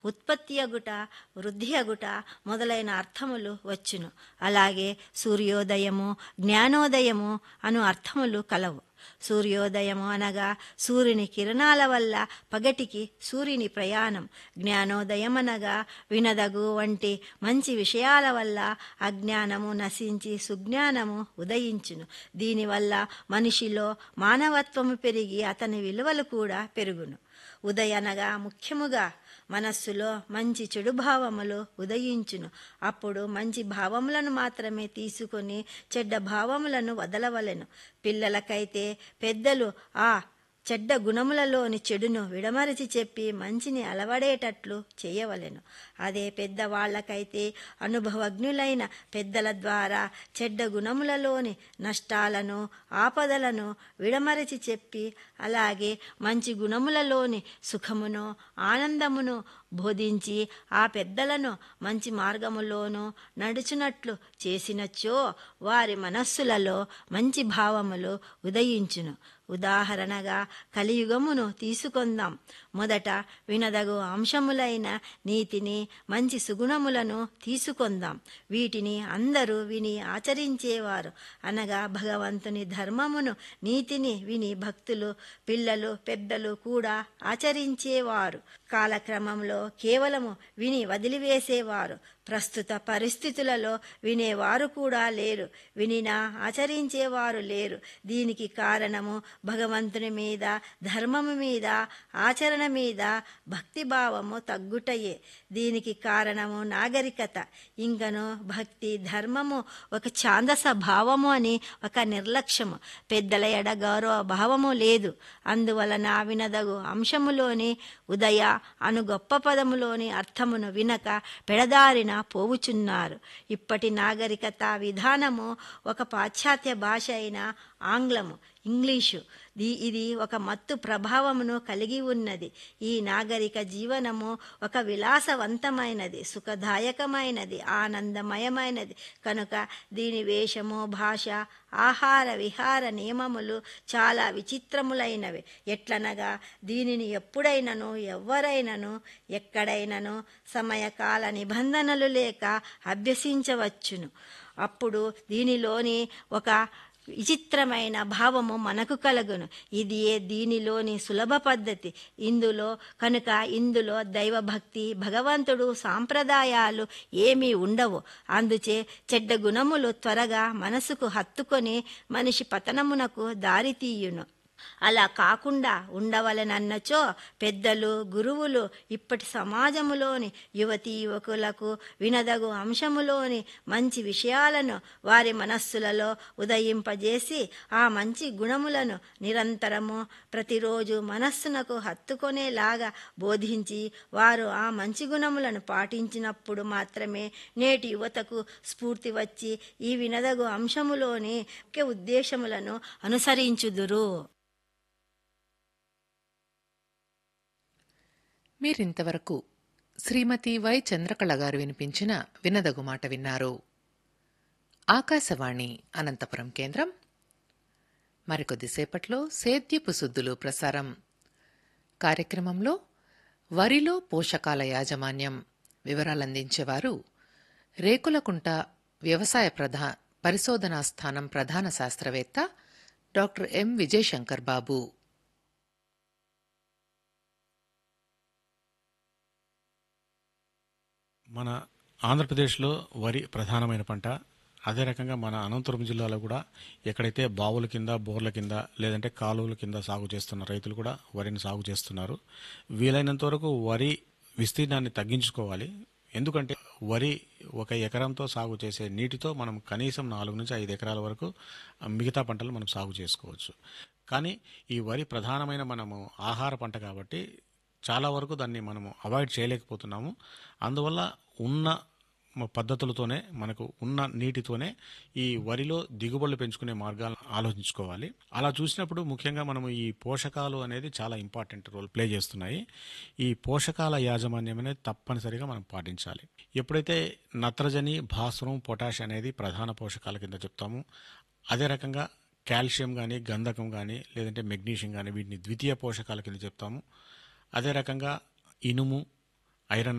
ఉత్పత్తి అగుట వృద్ధి అగుట మొదలైన అర్థములు వచ్చును అలాగే సూర్యోదయము జ్ఞానోదయము అను అర్థములు కలవు సూర్యోదయము అనగా సూర్యుని కిరణాల వల్ల పగటికి సూర్యుని ప్రయాణం జ్ఞానోదయం అనగా వినదగు వంటి మంచి విషయాల వల్ల అజ్ఞానము నశించి సుజ్ఞానము ఉదయించును దీనివల్ల మనిషిలో మానవత్వము పెరిగి అతని విలువలు కూడా పెరుగును ఉదయనగా ముఖ్యముగా మనస్సులో మంచి చెడు భావములు ఉదయించును అప్పుడు మంచి భావములను మాత్రమే తీసుకొని చెడ్డ భావములను వదలవలెను పిల్లలకైతే పెద్దలు ఆ చెడ్డ గుణములలోని చెడును విడమరచి చెప్పి మంచిని అలవడేటట్లు చేయవలెను అదే పెద్దవాళ్లకైతే అనుభవజ్ఞులైన పెద్దల ద్వారా చెడ్డ గుణములలోని నష్టాలను ఆపదలను విడమరచి చెప్పి అలాగే మంచి గుణములలోని సుఖమును ఆనందమును బోధించి ఆ పెద్దలను మంచి మార్గములోనూ నడుచునట్లు చేసినచ్చో వారి మనస్సులలో మంచి భావములు ఉదయించును ఉదాహరణగా కలియుగమును తీసుకొందాం మొదట వినదగు అంశములైన నీతిని మంచి సుగుణములను తీసుకొందాం వీటిని అందరూ విని ఆచరించేవారు అనగా భగవంతుని ధర్మమును నీతిని విని భక్తులు పిల్లలు పెద్దలు కూడా ఆచరించేవారు కాలక్రమంలో కేవలము విని వదిలివేసేవారు ప్రస్తుత పరిస్థితులలో వినేవారు కూడా లేరు వినినా ఆచరించేవారు లేరు దీనికి కారణము భగవంతుని మీద ధర్మము మీద ఆచరణ మీద భక్తిభావము తగ్గుటయే దీనికి కారణము నాగరికత ఇంకను భక్తి ధర్మము ఒక ఛాందస భావము అని ఒక నిర్లక్ష్యము పెద్దల ఎడ గౌరవ భావము లేదు అందువలన వినదగు అంశములోని ఉదయ అను గొప్ప పదములోని అర్థమును వినక పెడదారిన పోవుచున్నారు ఇప్పటి నాగరికత విధానము ఒక పాశ్చాత్య భాష అయిన ఆంగ్లము ఇంగ్లీషు ది ఇది ఒక మత్తు ప్రభావమును కలిగి ఉన్నది ఈ నాగరిక జీవనము ఒక విలాసవంతమైనది సుఖదాయకమైనది ఆనందమయమైనది కనుక దీని వేషము భాష ఆహార విహార నియమములు చాలా విచిత్రములైనవి ఎట్లనగా దీనిని ఎప్పుడైనను ఎవ్వరైనను ఎక్కడైనను సమయకాల నిబంధనలు లేక అభ్యసించవచ్చును అప్పుడు దీనిలోని ఒక విచిత్రమైన భావము మనకు కలుగును ఇది ఏ దీనిలోని సులభ పద్ధతి ఇందులో కనుక ఇందులో దైవభక్తి భగవంతుడు సాంప్రదాయాలు ఏమీ ఉండవు అందుచే చెడ్డ గుణములు త్వరగా మనసుకు హత్తుకొని మనిషి పతనమునకు దారితీయును అలా కాకుండా ఉండవలనన్నచో పెద్దలు గురువులు ఇప్పటి సమాజములోని యువతీ యువకులకు వినదగు అంశములోని మంచి విషయాలను వారి మనస్సులలో ఉదయింపజేసి ఆ మంచి గుణములను నిరంతరము ప్రతిరోజు మనస్సునకు హత్తుకొనేలాగా బోధించి వారు ఆ మంచి గుణములను పాటించినప్పుడు మాత్రమే నేటి యువతకు స్ఫూర్తి వచ్చి ఈ వినదగు అంశములోని ముఖ్య ఉద్దేశములను అనుసరించుదురు మీరింతవరకు శ్రీమతి వై చంద్రకళ గారు వినిపించిన వినదగు మాట విన్నారు ఆకాశవాణి అనంతపురం కేంద్రం మరికొద్దిసేపట్లో సేద్యపు సుద్దులు ప్రసారం కార్యక్రమంలో వరిలో పోషకాల యాజమాన్యం వివరాలందించేవారు రేకులకుంట వ్యవసాయ ప్రధా పరిశోధనా స్థానం ప్రధాన శాస్త్రవేత్త డాక్టర్ ఎం విజయశంకర్ బాబు మన ఆంధ్రప్రదేశ్లో వరి ప్రధానమైన పంట అదే రకంగా మన అనంతపురం జిల్లాలో కూడా ఎక్కడైతే బావుల కింద బోర్ల కింద లేదంటే కాలువల కింద సాగు చేస్తున్న రైతులు కూడా వరిని సాగు చేస్తున్నారు వీలైనంత వరకు వరి విస్తీర్ణాన్ని తగ్గించుకోవాలి ఎందుకంటే వరి ఒక ఎకరంతో సాగు చేసే నీటితో మనం కనీసం నాలుగు నుంచి ఐదు ఎకరాల వరకు మిగతా పంటలు మనం సాగు చేసుకోవచ్చు కానీ ఈ వరి ప్రధానమైన మనము ఆహార పంట కాబట్టి చాలా వరకు దాన్ని మనము అవాయిడ్ చేయలేకపోతున్నాము అందువల్ల ఉన్న పద్ధతులతోనే మనకు ఉన్న నీటితోనే ఈ వరిలో దిగుబడులు పెంచుకునే మార్గాలను ఆలోచించుకోవాలి అలా చూసినప్పుడు ముఖ్యంగా మనము ఈ పోషకాలు అనేది చాలా ఇంపార్టెంట్ రోల్ ప్లే చేస్తున్నాయి ఈ పోషకాల యాజమాన్యం అనేది తప్పనిసరిగా మనం పాటించాలి ఎప్పుడైతే నత్రజని భాస్వరం పొటాష్ అనేది ప్రధాన పోషకాల కింద చెప్తాము అదే రకంగా కాల్షియం కానీ గంధకం కానీ లేదంటే మెగ్నీషియం కానీ వీటిని ద్వితీయ పోషకాల కింద చెప్తాము అదే రకంగా ఇనుము ఐరన్